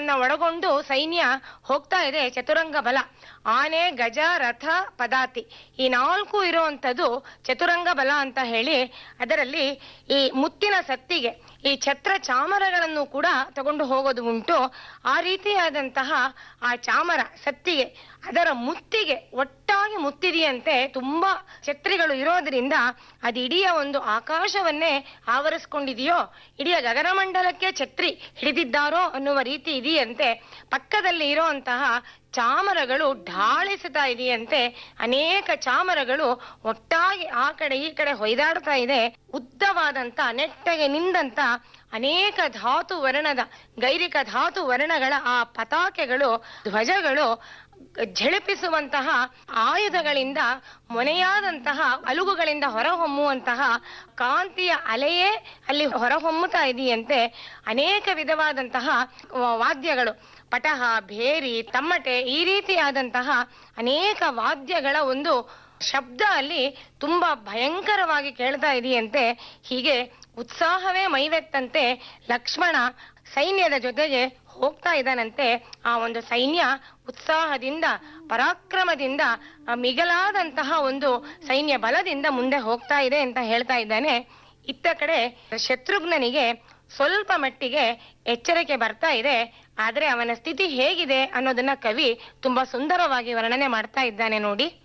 ಗಳನ್ನ ಒಳಗೊಂಡು ಸೈನ್ಯ ಹೋಗ್ತಾ ಇದೆ ಚತುರಂಗ ಬಲ ಆನೆ ಗಜ ರಥ ಪದಾತಿ ಈ ನಾಲ್ಕು ಇರುವಂತದ್ದು ಚತುರಂಗ ಬಲ ಅಂತ ಹೇಳಿ ಅದರಲ್ಲಿ ಈ ಮುತ್ತಿನ ಸತ್ತಿಗೆ ಈ ಛತ್ರ ಚಾಮರಗಳನ್ನು ಕೂಡ ತಗೊಂಡು ಹೋಗೋದು ಉಂಟು ಆ ರೀತಿಯಾದಂತಹ ಆ ಚಾಮರ ಸತ್ತಿಗೆ ಅದರ ಮುತ್ತಿಗೆ ಒಟ್ಟಾಗಿ ಮುತ್ತಿದೆಯಂತೆ ತುಂಬಾ ಛತ್ರಿಗಳು ಇರೋದ್ರಿಂದ ಅದು ಇಡೀ ಒಂದು ಆಕಾಶವನ್ನೇ ಆವರಿಸ್ಕೊಂಡಿದೆಯೋ ಇಡೀ ಗಗನಮಂಡಲಕ್ಕೆ ಛತ್ರಿ ಹಿಡಿದಿದ್ದಾರೋ ಅನ್ನುವ ರೀತಿ ಇದೆಯಂತೆ ಪಕ್ಕದಲ್ಲಿ ಇರೋಂತಹ ಚಾಮರಗಳು ಢಾಳಿಸ್ತಾ ಇದೆಯಂತೆ ಅನೇಕ ಚಾಮರಗಳು ಒಟ್ಟಾಗಿ ಆ ಕಡೆ ಈ ಕಡೆ ಹೊಯ್ದಾಡ್ತಾ ಇದೆ ಉದ್ದವಾದಂತ ನೆಟ್ಟಗೆ ನಿಂದಂತ ಅನೇಕ ಧಾತು ವರ್ಣದ ಗೈರಿಕ ಧಾತು ವರ್ಣಗಳ ಆ ಪತಾಕೆಗಳು ಧ್ವಜಗಳು ಝಳಪಿಸುವಂತಹ ಆಯುಧಗಳಿಂದ ಮೊನೆಯಾದಂತಹ ಅಲುಗುಗಳಿಂದ ಹೊರಹೊಮ್ಮುವಂತಹ ಕಾಂತಿಯ ಅಲೆಯೇ ಅಲ್ಲಿ ಹೊರಹೊಮ್ಮುತ್ತಾ ಇದೆಯಂತೆ ಅನೇಕ ವಿಧವಾದಂತಹ ವ- ವಾದ್ಯಗಳು ಪಟಹ ಭೇರಿ ತಮ್ಮಟೆ ಈ ರೀತಿಯಾದಂತಹ ಅನೇಕ ವಾದ್ಯಗಳ ಒಂದು ಶಬ್ದ ಅಲ್ಲಿ ತುಂಬಾ ಭಯಂಕರವಾಗಿ ಕೇಳ್ತಾ ಇದೆಯಂತೆ ಹೀಗೆ ಉತ್ಸಾಹವೇ ಮೈವೆತ್ತಂತೆ ಲಕ್ಷ್ಮಣ ಸೈನ್ಯದ ಜೊತೆಗೆ ಹೋಗ್ತಾ ಇದ್ದಾನಂತೆ ಆ ಒಂದು ಸೈನ್ಯ ಉತ್ಸಾಹದಿಂದ ಪರಾಕ್ರಮದಿಂದ ಆ ಮಿಗಲಾದಂತಹ ಒಂದು ಸೈನ್ಯ ಬಲದಿಂದ ಮುಂದೆ ಹೋಗ್ತಾ ಇದೆ ಅಂತ ಹೇಳ್ತಾ ಇದ್ದಾನೆ ಇತ್ತ ಕಡೆ ಶತ್ರುಘ್ನನಿಗೆ ಸ್ವಲ್ಪ ಮಟ್ಟಿಗೆ ಎಚ್ಚರಿಕೆ ಬರ್ತಾ ಇದೆ ಆದ್ರೆ ಅವನ ಸ್ಥಿತಿ ಹೇಗಿದೆ ಅನ್ನೋದನ್ನ ಕವಿ ತುಂಬಾ ಸುಂದರವಾಗಿ ವರ್ಣನೆ ಮಾಡ್ತಾ ಇದ್ದಾನೆ ನೋಡಿ